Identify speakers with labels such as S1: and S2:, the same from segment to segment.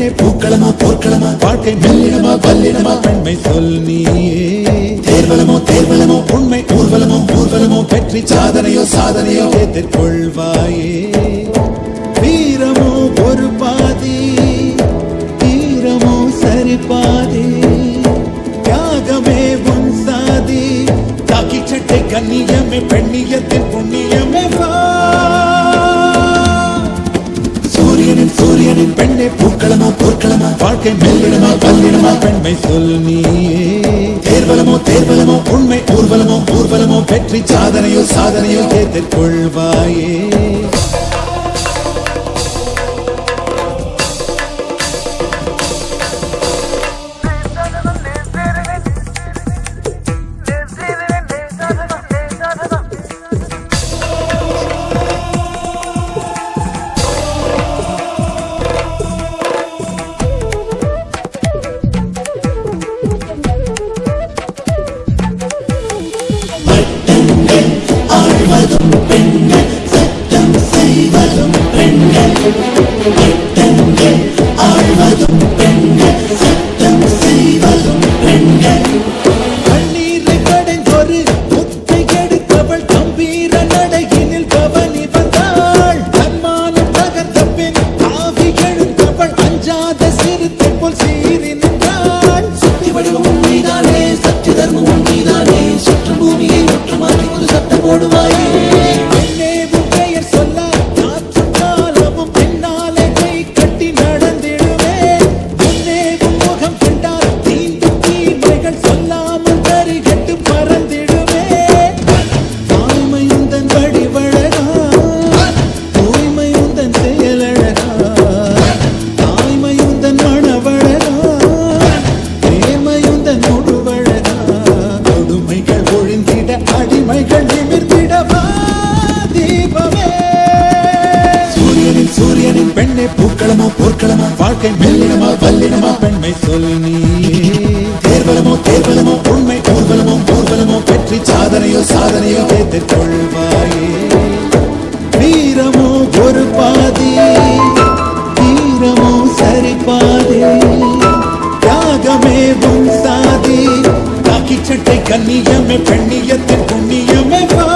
S1: பெண்ணே பூக்களமா போர்க்களமா வாழ்க்கை மெல்லினமா வல்லினமா பெண்மை சொல் நீயே தேர்வலமோ தேர்வலமோ உண்மை ஊர்வலமோ ஊர்வலமோ வெற்றி சாதனையோ சாதனையோ எதிர்கொள்வாயே வீரமோ ஒரு பாதி தீரமோ சரி பாதி தியாகமே உன் சாதி தாக்கி சட்டை கண்ணியமே பெண்ணியத்தின் புண்ணியமே வா சூரியனின் சூரியனின் பெண்ணே பூக்களமா போர்க்களமா வாழ்க்கை மெல்லினமா பல்லினமா பெண்மை சொல் நீயே தேர்வலமோ தேர்வலமோ உண்மை ஊர்வலமோ ஊர்வலமோ வெற்றி சாதனையோ சாதனையோ எதிர்கொள்வாயே கண்ணீரை கடைந்தொரு முத்தை எடுத்தவள் கம்பீர நடையினில் கவனி வந்தாள் தன்மானம் தகர்த்த பின் ஆவி எழுந்தவள் அஞ்சாத சிறுத்தை போல் சீறி நின்றாள்
S2: சக்தி வடிவம் உண்மைதானே சக்தி தர்மம் உண்மைதானே சுற்றும் பூமியை முற்றமாற்றி ஒரு சட்டம் போடுவாயே
S1: பெண்ணே உன் பெயர் சொல்ல காற்றும் காலமும் பின்னாலே கை கட்டி நடந்திடுவேன் முன்னே உன் முகம் கண்டால் தீண்டும் தீமைகள் சொல்லாமல் கரிகட்டு பறந்திடுவேன் தாய்மையுந்தன் வடிவழகா தூய்மையுந்தன் செயலழகா தாய்மையுந்தன் மணவழகா பிரேமையுந்தன் முழுவழகா கொடுமைகள் ஒழிந்திட அடிமைகள் நிமிர்ந்திடவா தீபமே சூரியனின் சூரியனின் பெண்ணே பூக்களமா போர்க்களமா வாழ்க்கை மெல்லினமா வல்லினமா பெண்மை சொல் நீயே தேர்வலமோ தேர்வலமோ உண்மை ஊர்வலமோ ஊர்வலமோ வெற்றி சாதனையோ சாதனையோ எதிர்கொள்வாயே வீரமோ ஒரு பாதி தீரமோ சரி பாதி தியாகமே உன் சாதி காக்கி சட்டை கண்ணியமே பெண்ணியத்தின் புண்ணியமே வா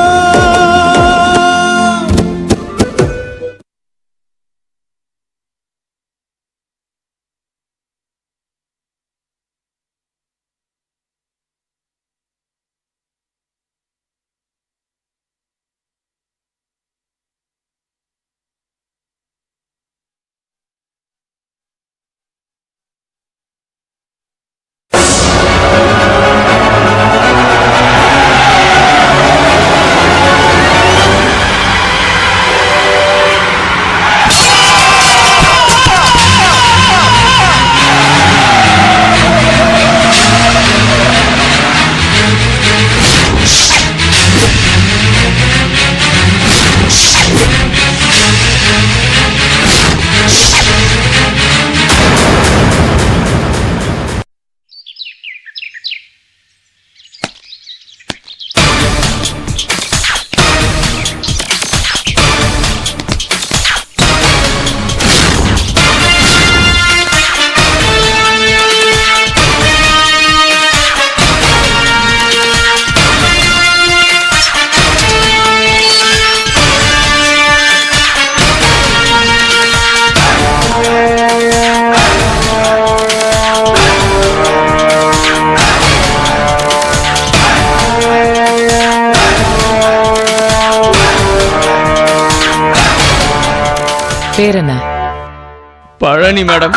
S3: பேர் என்ன
S4: பழனி மேடம்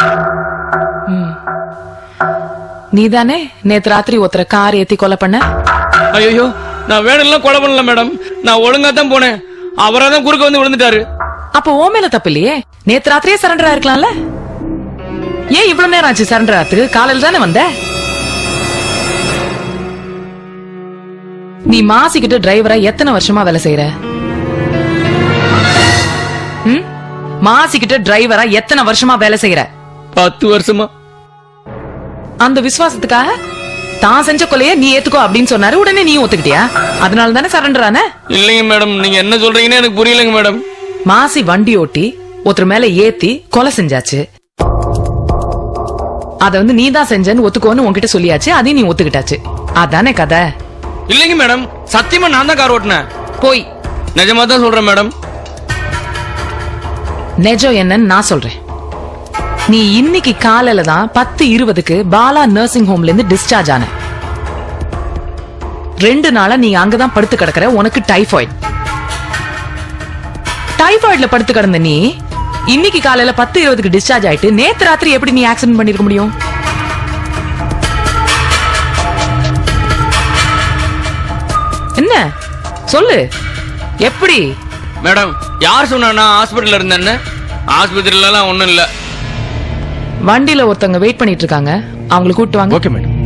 S3: நீதானே நேத்து ராத்திரி ஒருத்தர கார் ஏத்தி கொலை பண்ண
S4: ஐயோ நான் வேணும்லாம் கொலை பண்ணல மேடம் நான் ஒழுங்கா தான் போனேன் அவரா தான் குறுக்க வந்து விழுந்துட்டாரு
S3: அப்ப ஓ மேல தப்பு இல்லையே நேத்து ராத்திரியே சரண்டர் ஆயிருக்கலாம்ல ஏன் இவ்வளவு நேரம் ஆச்சு சரண்டர் ஆத்துக்கு காலையில தானே வந்த நீ மாசிக்கிட்டு டிரைவரா எத்தனை வருஷமா வேலை செய்யற ம்? மாசிக்கிட்டு டிரைவரா எத்தனை வருஷமா வேலை செய்யற
S4: பத்து வருஷமா
S3: அந்த விசுவாசத்துக்காக தான் செஞ்ச கொலைய நீ ஏத்துக்கோ அப்படின்னு சொன்னாரு உடனே நீ ஒத்துக்கிட்டியா அதனால தானே சரண்டர் ஆன
S4: இல்லைங்க மேடம் நீங்க என்ன சொல்றீங்கன்னு எனக்கு புரியலைங்க மேடம்
S3: மாசி வண்டி ஓட்டி ஒருத்தர் மேல ஏத்தி கொலை செஞ்சாச்சு அத வந்து நீ தான் செஞ்சேன்னு ஒத்துக்கோன்னு உன்கிட்ட சொல்லியாச்சு அதையும் நீ ஒத்துக்கிட்டாச்சு அதானே கதை
S4: இல்லைங்க மேடம் சத்தியமா நான் தான் கார் ஓட்டினேன்
S3: போய்
S4: நிஜமா தான் சொல்றேன் மேடம்
S3: நெஜம் என்னன்னு நான் சொல்றேன் நீ இன்னைக்கு காலையில தான் பத்து இருபதுக்கு பாலா நர்சிங் ஹோம்ல இருந்து டிஸ்சார்ஜ் ஆன ரெண்டு நாளா நீ அங்கதான் படுத்து கிடக்குற உனக்கு டைபாய்டு டைபாய்டுல படுத்து கிடந்த நீ இன்னைக்கு காலையில பத்து இருபதுக்கு டிஸ்சார்ஜ் ஆயிட்டு நேத்து ராத்திரி எப்படி நீ ஆக்சிடென்ட் பண்ணிருக்க முடியும் என்ன சொல்லு எப்படி
S4: மேடம் யார் சொன்னா நான் ஹாஸ்பிட்டல்ல இருந்தேன்னு ஆஸ்பத்திரியில எல்லாம் ஒண்ணும் இல்ல
S3: வண்டியில ஒருத்தவங்க வெயிட் பண்ணிட்டு இருக்காங்க அவங்களை கூட்டு வாங்க
S5: ஓகே மேடம்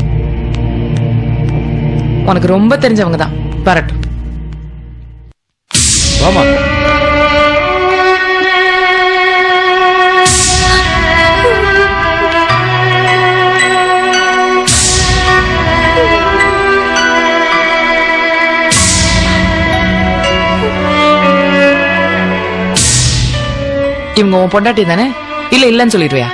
S3: உனக்கு ரொம்ப தெரிஞ்சவங்க தான் வரட்டும்
S5: வாமா
S3: இவங்க உன் பொண்டாட்டி தானே இல்ல இல்லன்னு சொல்லிடுவியா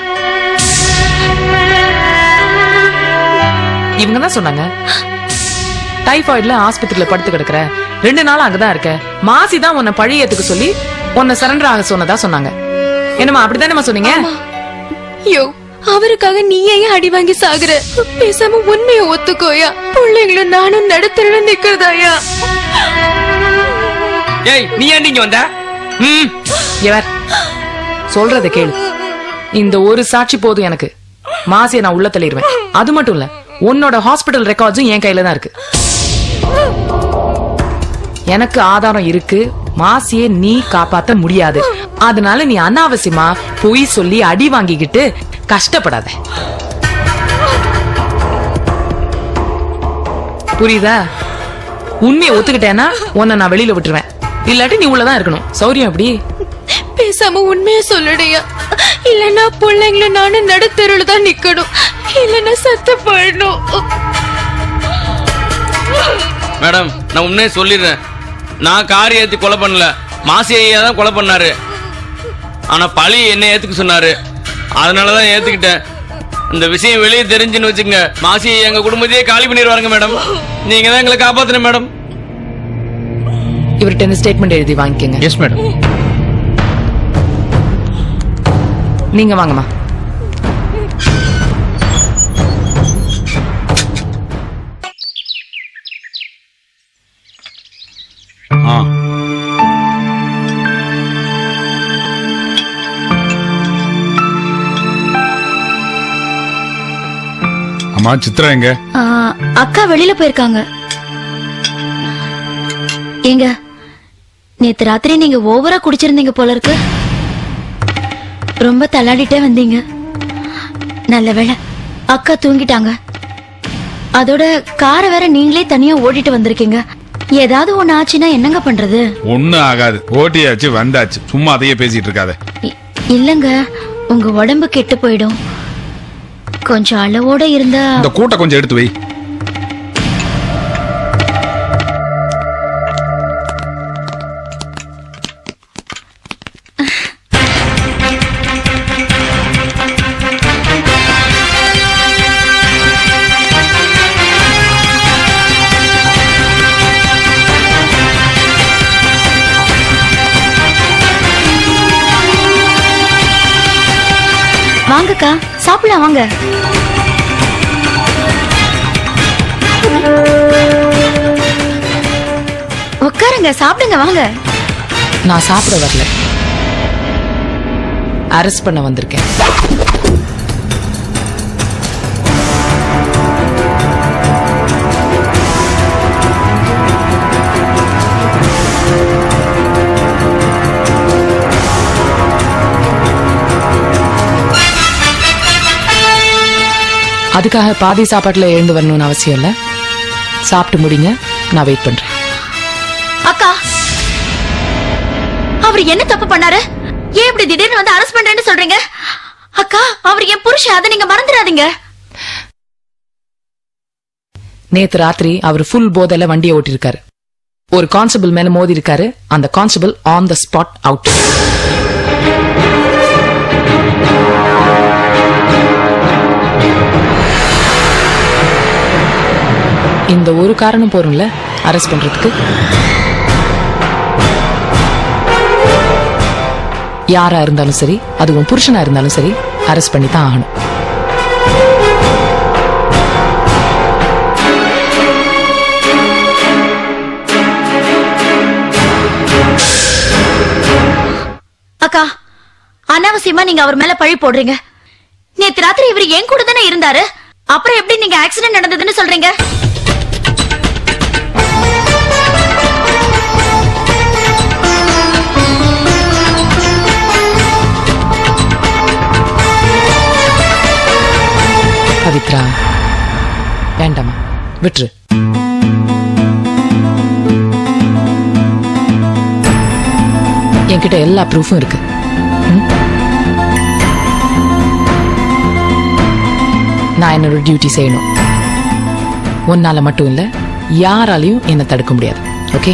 S3: இவங்க தான் சொன்னாங்க டைபாய்டுல ஆஸ்பத்திரியில படுத்து கிடக்குற ரெண்டு நாள் அங்கதான் இருக்க மாசி தான் உன்னை பழி ஏத்துக்க சொல்லி உன்னை சரண்டர் ஆக சொன்னதா சொன்னாங்க என்னம்மா அப்படித்தானேம்மா சொன்னீங்க
S6: யோ அவருக்காக நீ ஏன் அடி வாங்கி சாகுற பேசாம உண்மைய ஒத்துக்கோயா பிள்ளைங்களும் நானும் நடுத்தர நிக்கிறதாயா
S4: ஏய் நீ ஏன் இங்க வந்த ம்
S3: எவர் சொல்றத கேளு இந்த ஒரு சாட்சி போதும் எனக்கு மாசிய நான் உள்ள தள்ளிடுவேன் அது மட்டும் இல்ல உன்னோட ஹாஸ்பிடல் ரெக்கார்ட்ஸும் என் கையில தான் இருக்கு எனக்கு ஆதாரம் இருக்கு மாசியை நீ காப்பாத்த முடியாது அதனால நீ அனாவசியமா பொய் சொல்லி அடி வாங்கிக்கிட்டு கஷ்டப்படாத புரியுதா உண்மையை ஒத்துக்கிட்டேன்னா உன்னை நான் வெளியில விட்டுருவேன் இல்லாட்டி நீ உள்ளதான் இருக்கணும் சௌரியம் எப்படி
S6: பேசாம உண்மைய சொல்லுடையா இல்லன்னா பிள்ளைங்களும் நானும் நடுத்தருள் தான் நிக்கணும் இல்லன்னா சத்த போயிடணும்
S4: மேடம் நான் உண்மையே சொல்லிடுறேன் நான் கார் ஏத்தி கொலை பண்ணல மாசி ஐயா தான் கொலை பண்ணாரு ஆனா பழி என்ன ஏத்துக்க சொன்னாரு அதனாலதான் ஏத்துக்கிட்டேன் இந்த விஷயம் வெளியே தெரிஞ்சுன்னு வச்சுங்க மாசி ஐயா எங்க குடும்பத்தையே காலி பண்ணிடுவாருங்க மேடம் நீங்க தான் எங்களை காப்பாத்தணும் மேடம்
S3: இவர்கிட்ட இந்த ஸ்டேட்மெண்ட் எழுதி வாங்கிக்கங்க
S5: எஸ் மேடம்
S3: நீங்க வாங்கம்மா
S5: ஆ அம்மா சித்ரா எங்க
S7: ஆ, அக்கா வெளியில போயிருக்காங்க ஏங்க நேத்து ராத்திரி நீங்க ஓவரா குடிச்சிருந்தீங்க போல இருக்கு ரொம்ப தள்ளாடிட்டே வந்தீங்க நல்ல வேளை அக்கா தூங்கிட்டாங்க அதோட காரை வேற நீங்களே தனியா ஓட்டிட்டு வந்திருக்கீங்க ஏதாவது ஒண்ணு ஆச்சுன்னா என்னங்க பண்றது
S5: ஒண்ணும் ஆகாது ஓட்டியாச்சு வந்தாச்சு சும்மா அதையே பேசிட்டு இருக்காத
S7: இ- இல்லங்க உங்க உடம்பு கெட்டு போயிடும் கொஞ்சம் அளவோட இருந்தா
S5: இந்த கூட்டை கொஞ்சம் எடுத்து வை
S7: வாங்கக்கா சாப்பிடலாம் வாங்க உட்காருங்க சாப்பிடுங்க வாங்க
S3: நான் சாப்பிட வரல அரெஸ்ட் பண்ண வந்திருக்கேன் அதுக்காக பாதி சாப்பாட்டுல எழுந்து வரணும்னு அவசியம் இல்ல சாப்பிட்டு முடிங்க நான் வெயிட் பண்றேன்
S7: அக்கா அவர் என்ன தப்பு பண்ணாரு ஏன் இப்படி திடீர்னு வந்து அரெஸ்ட் பண்றேன்னு சொல்றீங்க அக்கா அவர் என் புருஷன் அதை நீங்க மறந்துடாதீங்க
S3: நேத்து ராத்திரி அவர் ஃபுல் போதையில வண்டியை ஓட்டிருக்காரு ஒரு கான்ஸ்டபிள் மேல மோதி இருக்காரு அந்த constable on the spot out இந்த ஒரு காரணம் போரும்ல அரெஸ்ட் பண்றதுக்கு யாரா இருந்தாலும் சரி அது உன் புருஷனா இருந்தாலும் சரி அரெஸ்ட் பண்ணி தான் ஆகணும்
S7: அக்கா அனாவசியமா நீங்க அவர் மேல பழி போடுறீங்க நேத்து ராத்திரி இவர் என் கூட தானே இருந்தாரு அப்புறம் எப்படி நீங்க ஆக்சிடென்ட் நடந்ததுன்னு சொல்றீங்க
S3: பவித்ரா வேண்டாமா விட்டுரு என்கிட்ட எல்லா ப்ரூஃபும் இருக்கு ம்? நான் என்னோட டியூட்டி செய்யணும் உன்னால மட்டும் இல்ல யாராலையும் என்னை தடுக்க முடியாது ஓகே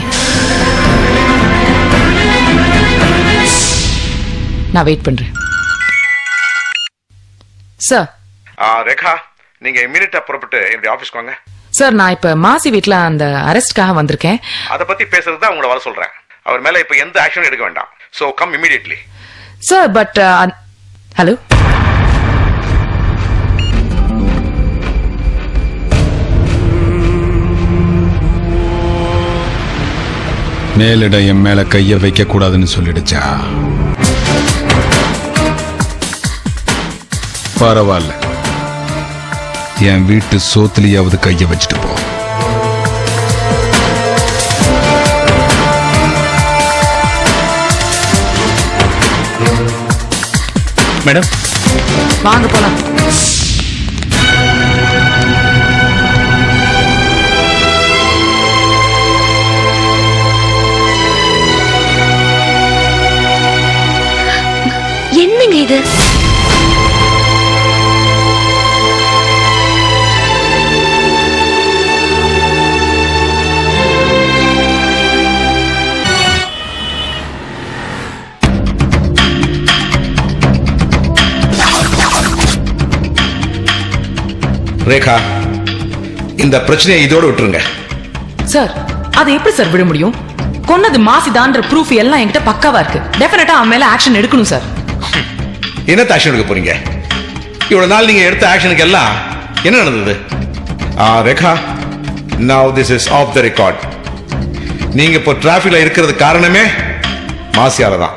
S3: நான் வெயிட் பண்றேன் சார்
S8: ஆ, ரேகா நீங்க இம்மீடியட்டா புறப்பட்டு என்னுடைய ஆபீஸ்க்கு வாங்க
S3: சார் நான் இப்ப மாசி வீட்ல அந்த அரெஸ்ட்காக வந்திருக்கேன்
S8: அதை பத்தி பேசுறது தான் உங்களை வர சொல்றேன் அவர் மேல இப்ப எந்த ஆக்ஷனும் எடுக்க வேண்டாம் so come immediately
S3: sir but hello
S5: மேலிட என் மேல கைய வைக்க கூடாதுன்னு சொல்லிடுச்சா பரவாயில்ல என் வீட்டு சோத்துலயாவது கைய வச்சுட்டு போ
S4: மேடம்
S3: வாங்க போலாம்
S7: என்னங்க இது
S8: ரேகா இந்த பிரச்சனையை இதோட விட்டுருங்க
S3: சார் அது எப்படி சார் விட முடியும் கொன்னது மாசிதான்ற ப்ரூஃப் எல்லாம் என்கிட்ட பக்காவா இருக்கு டெஃபினட்டா அவன் மேல ஆக்ஷன் எடுக்கணும் சார்
S8: என்னத்த ஆக்ஷன் எடுக்க போறீங்க இவ்வளவு நாள் நீங்க எடுத்த ஆக்ஷனுக்கு எல்லாம் என்ன நடந்தது ஆ, Rekha now this is off the record நீங்க இப்போ டிராபிக்ல இருக்கிறது காரணமே மாசியால தான்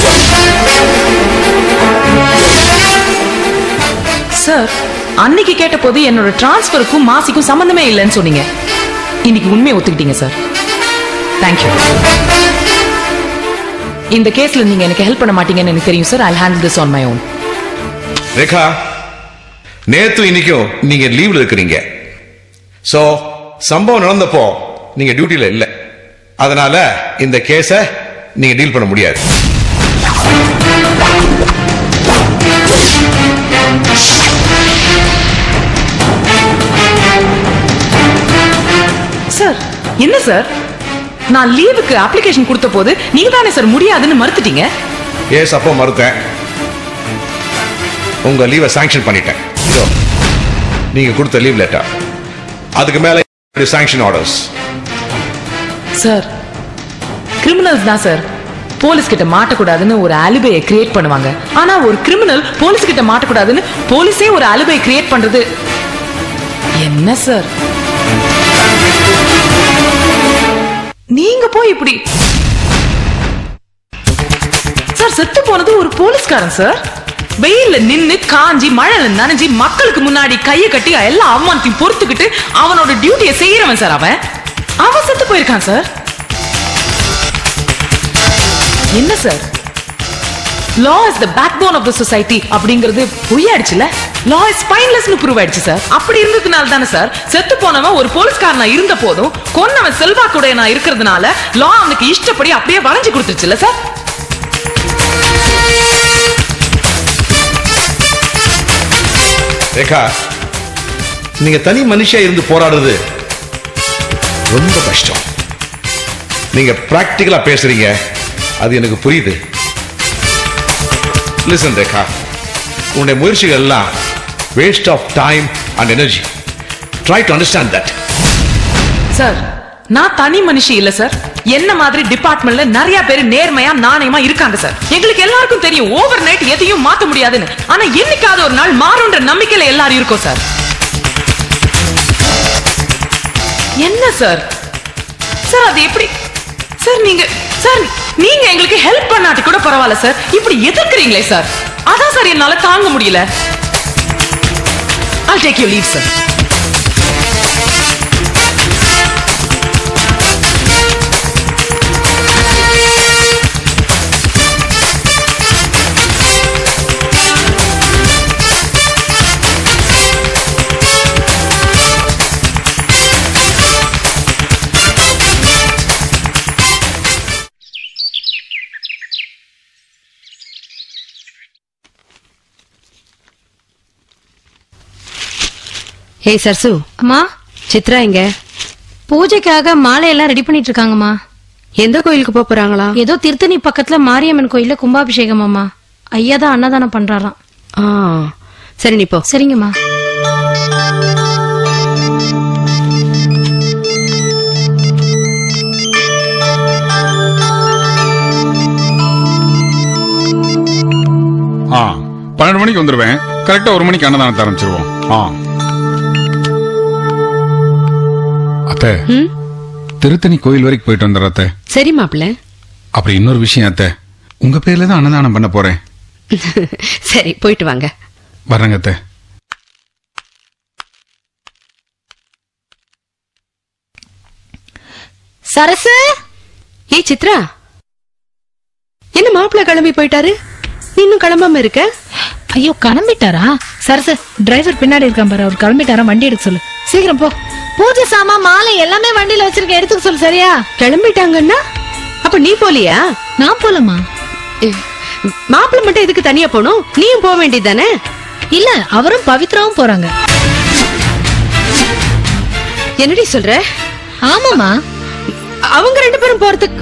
S3: சார் அன்னைக்கு கேட்ட போது என்னோட டிரான்ஸ்ஃபருக்கும் மாசிக்கும் சம்பந்தமே இல்லைன்னு சொன்னீங்க இன்னைக்கு உண்மையை ஒத்துக்கிட்டீங்க சார் தேங்க்யூ இந்த கேஸ்ல நீங்க எனக்கு ஹெல்ப் பண்ண மாட்டீங்கன்னு எனக்கு தெரியும் sir I handle this on my own
S8: Rekha நேத்து இன்னைக்கும் நீங்க லீவ்ல இருக்கிறீங்க சோ சம்பவம் நடந்தப்போ நீங்க டியூட்டில இல்ல அதனால இந்த கேஸ நீங்க டீல் பண்ண முடியாது
S3: சார் என்ன சார் நான் லீவுக்கு அப்ளிகேஷன் கொடுத்த போது நீங்க தானே சார் முடியாதுன்னு மறுத்துட்டீங்க
S8: ஏஸ் அப்போ மறுத்தேன் உங்க லீவை சாங்ஷன் பண்ணிட்டேன் இதோ நீங்க கொடுத்த லீவ் லெட்டர் அதுக்கு மேல சாங்ஷன் ஆர்டர்ஸ்
S3: சார் கிரிமினல்ஸ் தான் சார் போலீஸ் கிட்ட மாட்டக்கூடாதுன்னு ஒரு அலிபையை கிரியேட் பண்ணுவாங்க ஆனா ஒரு கிரிமினல் போலீஸ் கிட்ட மாட்டக்கூடாதுன்னு போலீஸே ஒரு அலிபை கிரியேட் பண்றது என்ன சார் நீங்க போய் இப்படி சார் செத்து போனது ஒரு போலீஸ்காரன் சார் வெயில்ல நின்னு காஞ்சி மழையில நனைஞ்சி மக்களுக்கு முன்னாடி கைய கட்டி எல்லா அவமானத்தையும் பொறுத்துக்கிட்டு அவனோட டியூட்டியை செய்யறவன் சார் அவன் அவன் செத்து போயிருக்கான் சார் என்ன sir law is the backbone of the society அப்படிங்கிறது பொய்யாயிடுச்சுல லா இஸ் ஸ்பைன்லெஸ்னு ப்ரூவ் ஆயிடுச்சு சார் அப்படி இருந்ததுனால தானே சார் செத்து போனவன் ஒரு போலீஸ்காரனா இருந்த போதும் கொன்னவன் செல்வாக்குடையனா இருக்கிறதுனால லா அவனுக்கு இஷ்டப்படி அப்படியே வளைஞ்சு கொடுத்துருச்சுல சார்
S8: ரேகா நீங்க தனி மனுஷா இருந்து போராடுறது ரொம்ப கஷ்டம் நீங்க பிராக்டிக்கலா பேசுறீங்க அது எனக்கு புரியுது லிசன் ரேகா உன்னுடைய முயற்சிகள் எல்லாம் waste of time and energy try to understand that
S3: sir நான் தனி மனுஷி இல்ல சார் என்ன மாதிரி டிபார்ட்மெண்ட்ல நிறைய பேர் நேர்மையா நாணயமா இருக்காங்க சார் எங்களுக்கு எல்லாருக்கும் தெரியும் ஓவர் நைட் எதையும் மாத்த முடியாதுன்னு ஆனா என்னைக்காவது ஒரு நாள் மாறும்ன்ற நம்பிக்கையில எல்லாரும் இருக்கோம் சார் என்ன சார் சார் அது எப்படி சார் நீங்க சார் நீங்க எங்களுக்கு ஹெல்ப் பண்ணாட்டி கூட பரவாயில்ல சார் இப்படி எதிர்க்கிறீங்களே சார் அதான் சார் என்னால தாங்க முடியல I'll take your leave, sir.
S9: ஹே சர்சு
S10: அம்மா
S9: சித்ரா இங்க
S10: பூஜைக்காக மாலை எல்லாம் ரெடி பண்ணிட்டு இருக்காங்கம்மா
S9: எந்த கோயிலுக்கு போப் போறாங்களா
S10: ஏதோ திருத்தணி பக்கத்துல மாரியம்மன் கோயில்ல கும்பாபிஷேகம் அம்மா ஐயா தான் அன்னதானம் பண்றாராம்
S9: ஆ சரி நீ போ
S10: சரிங்கம்மா
S5: ஆ பன்னெண்டு மணிக்கு வந்துருவேன் கரெக்டா ஒரு மணிக்கு அன்னதானத்தை ஆரம்பிச்சிருவோம் ஆ அத்தை
S9: ம்?
S5: திருத்தணி கோயில் வரைக்கும் போயிட்டு வந்துடுற அத்தை
S9: சரி மாப்பிள்ள
S5: அப்புறம் இன்னொரு விஷயம் அத்தை உங்க பேர்ல தான் அன்னதானம் பண்ண போறேன்
S9: சரி போயிட்டு வாங்க
S5: வர்றேங்க அத்தை
S10: சரசு
S9: ஏய் சித்ரா என்ன மாப்பிள்ள கிளம்பி போயிட்டாரு நீ இன்னும் கிளம்பாம இருக்க
S10: ஐயோ கிளம்பிட்டாரா சரசு டிரைவர் பின்னாடி இருக்கான் பாரு அவர் கிளம்பிட்டாரா வண்டி எடுக்க சொல்லு சீக்கிரம் போ பூஜை சாமா மாலை எல்லாமே வண்டியில வச்சிருக்க எடுத்துக்க சொல்லு சரியா
S9: கிளம்பிட்டாங்கன்னா அப்ப நீ போலியா
S10: நான் போலமா
S9: மாப்பிள்ள மட்டும் எதுக்கு தனியா போகணும் நீயும் போக வேண்டியதானே
S10: இல்ல அவரும் பவித்ராவும் போறாங்க
S9: என்னடி சொல்ற
S10: ஆமாமா
S9: அவங்க ரெண்டு பேரும் போறதுக்கு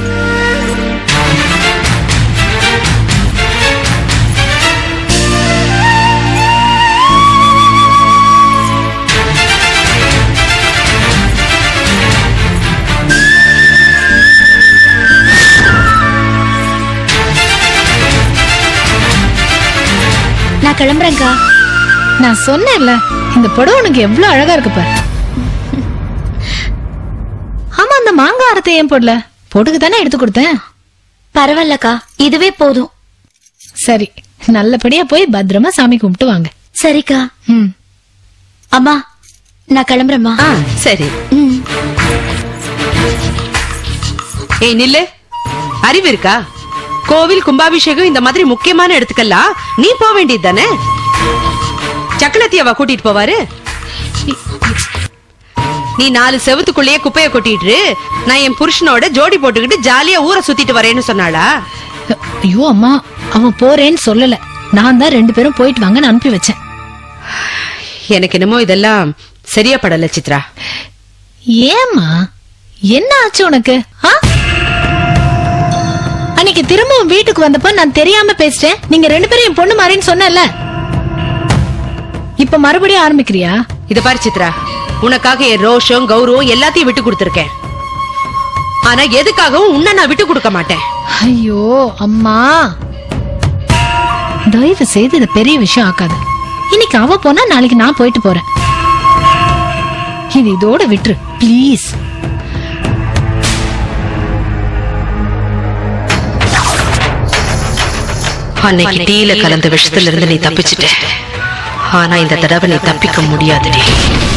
S7: நான் கிளம்புறேன்க்கா
S10: நான் சொன்னேன்ல இந்த புடவை உனக்கு எவ்வளவு அழகா இருக்கு பாரு ஆமா அந்த மாங்காய் அறத்தை ஏன் போடல பொடுக்கு தானே எடுத்து கொடுத்தேன்
S7: பரவாயில்லக்கா இதுவே போதும்
S10: சரி நல்லபடியா போய் பத்திரமா சாமி கும்பிட்டு வாங்க
S7: சரிக்கா
S10: ம்
S7: அம்மா நான் கிளம்புறேம்மா
S9: ஆ சரி
S7: ம்
S9: ஏய் நில்லு அறிவு இருக்கா கோவில் கும்பாபிஷேகம் இந்த மாதிரி முக்கியமான இடத்துக்கெல்லாம் நீ போக வேண்டியது தானே சக்கலத்தியவா கூட்டிட்டு போவாரு நீ நாலு செவத்துக்குள்ளேயே குப்பைய கொட்டிட்டு நான் என் புருஷனோட ஜோடி போட்டுக்கிட்டு ஜாலியா ஊரை சுத்திட்டு வரேன்னு சொன்னாளா
S10: ஐயோ அம்மா அவன் போறேன்னு சொல்லல நான் தான் ரெண்டு பேரும் போயிட்டு வாங்கன்னு அனுப்பி வச்சேன்
S9: எனக்கு என்னமோ இதெல்லாம் சரியா படல சித்ரா
S10: ஏம்மா என்ன ஆச்சு உனக்கு ஆ? அன்னைக்கு திரும்பவும் வீட்டுக்கு வந்தப்ப நான் தெரியாம பேசிட்டேன் நீங்க ரெண்டு பேரும் என் பொண்ணு மாறின்னு சொன்னல இப்ப மறுபடியும் ஆரம்பிக்கிறியா
S9: இத பாரு சித்ரா உனக்காக என் ரோஷம் கௌரவம் எல்லாத்தையும் விட்டு கொடுத்திருக்கேன் ஆனா எதுக்காகவும் உன்னை நான் விட்டு கொடுக்க மாட்டேன்
S10: ஐயோ அம்மா தயவு செய்து இத பெரிய விஷயம் ஆக்காத இன்னைக்கு அவ போனா நாளைக்கு நான் போயிட்டு போறேன் இது இதோட விட்டுரு ப்ளீஸ்
S9: அன்னைக்கு டீல கலந்த விஷத்துல இருந்து நீ தப்பிச்சிட்ட ஆனா இந்த தடவை நீ தப்பிக்க முடியாதுடி